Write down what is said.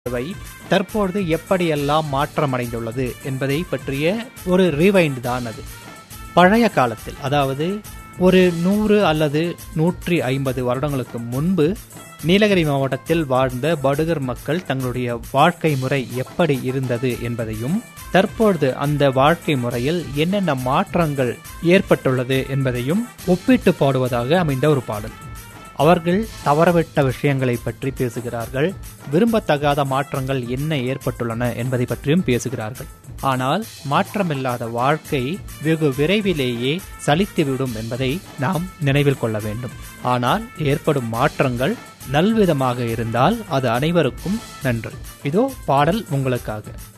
வை தற்பொழுது எப்படியெல்லாம் மாற்றமடைந்துள்ளது என்பதை பற்றிய ஒரு ரீவைண்ட் தான் அது பழைய காலத்தில் அதாவது ஒரு நூறு அல்லது நூற்றி ஐம்பது வருடங்களுக்கு முன்பு நீலகிரி மாவட்டத்தில் வாழ்ந்த படுகர் மக்கள் தங்களுடைய வாழ்க்கை முறை எப்படி இருந்தது என்பதையும் தற்பொழுது அந்த வாழ்க்கை முறையில் என்னென்ன மாற்றங்கள் ஏற்பட்டுள்ளது என்பதையும் ஒப்பிட்டு பாடுவதாக அமைந்த ஒரு பாடல் அவர்கள் தவறவிட்ட விஷயங்களை பற்றி பேசுகிறார்கள் விரும்பத்தகாத மாற்றங்கள் என்ன ஏற்பட்டுள்ளன என்பதை பற்றியும் பேசுகிறார்கள் ஆனால் மாற்றமில்லாத வாழ்க்கை வெகு விரைவிலேயே சலித்துவிடும் என்பதை நாம் நினைவில் கொள்ள வேண்டும் ஆனால் ஏற்படும் மாற்றங்கள் நல்விதமாக இருந்தால் அது அனைவருக்கும் நன்று இதோ பாடல் உங்களுக்காக